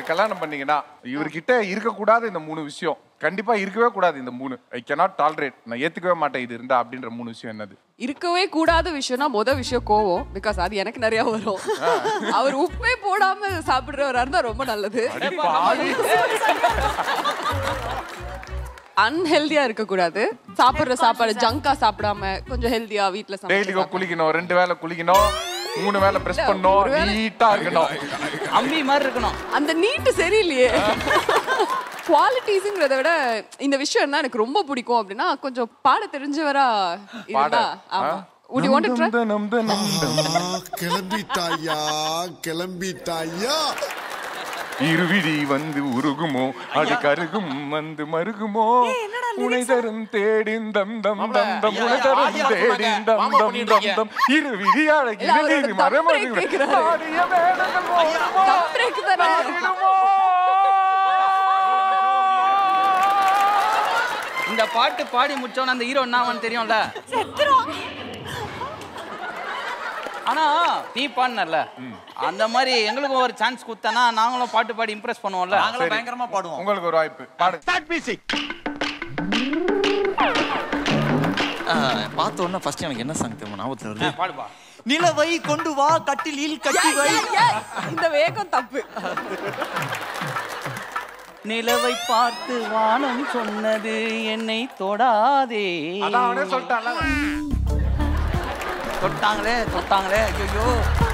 கல்யாணம் பண்ணீங்கன்னா இவர்கிட்ட இருக்கக்கூடாத இந்த மூணு விஷயம் கண்டிப்பா இருக்கவே கூடாது இந்த மூணு ஐ cannot டாலரேட் நான் ஏத்துக்கவே மாட்டேன் இது இருந்தா அப்படின்ற மூணு விஷயம் என்னது இருக்கவே கூடாத விஷயம்னா முத விஷயம் கோவம் பிகாஸ் அது எனக்கு நிறைய வரும் அவர் உப்பே போடாம சாப்பிடுறவரா இருந்தா ரொம்ப நல்லது அன்ஹெல்தியா இருக்க கூடாது சாப்பிடுற சாப்பாடு ஜங்கா சாப்பிடாம கொஞ்சம் ஹெல்தியா வீட்ல டெய்லி சமைச்சு குளிக்கணும் ரெண்டு வேளை குளிக்கணும் மூணு வேளை பிரஸ் பண்ணணும் ஒரு வேளை- நீட்டா இருக்கணும் அம்மி மாதிரி இருக்கணும் அந்த நீட்டு சரியில்லையே குவாலிட்டிஸ்ங்கிறத விட இந்த விஷயம் தான் எனக்கு ரொம்ப பிடிக்கும் அப்படின்னா கொஞ்சம் பாட தெரிஞ்சவரா இருந்தா ஆமா would you want to try நம் நம் நம் நம். கிளம்பிட்டாயா கிளம்பிட்டாயா இருவிழி வந்து உருகுமோ அடி கருகும் வந்து மருகுமோ உனை தரும் தேடின் தம் தம் தம் தம் ஐயா, உனை ஐயா, தரும் ஆடியா தேடின் போடுங்க. தம் மாமா தம் பண்ணிட்டு தம் இருக்கீங்க. தம் இருவிழி அழகி இல்ல, அவர் நீர் ஒரு மரமருகு தம் break கேக்குறாரு. ஆடிய வேடங்கள் ஓடுமோ, Dum break தானே. ஆடிடுமோ. இந்த பாட்டு பாடி முடிச்சோன்னு அந்த ஹீரோ என்ன ஆவான்னு தெரியும்ல ஆனா நீ பாடினல அந்த மாதிரி எங்களுக்கும் ஒரு சான்ஸ் கொடுத்தனா நாங்களும் பாட்டு பாடி இம்ப்ரெஸ் பண்ணுவோம்ல நாங்களும் பயங்கரமா பாடுவோம் உங்களுக்கு ஒரு வாய்ப்பு பாடு பார்த்த உடனே ஃபர்ஸ்ட் எனக்கு என்ன சாங் தெரியுமா ஞாபகத்துல வருது பாடுப்பா நிலவை கொண்டு வா கட்டிலில் கட்டி வை இந்த வேகம் தப்பு நிலவை பார்த்து வானம் சொன்னது என்னை தொடாதே அதான் அவனே சொல்லிட்டான்ல தொட்டாங்களே தொட்டாங்களே ஐயோ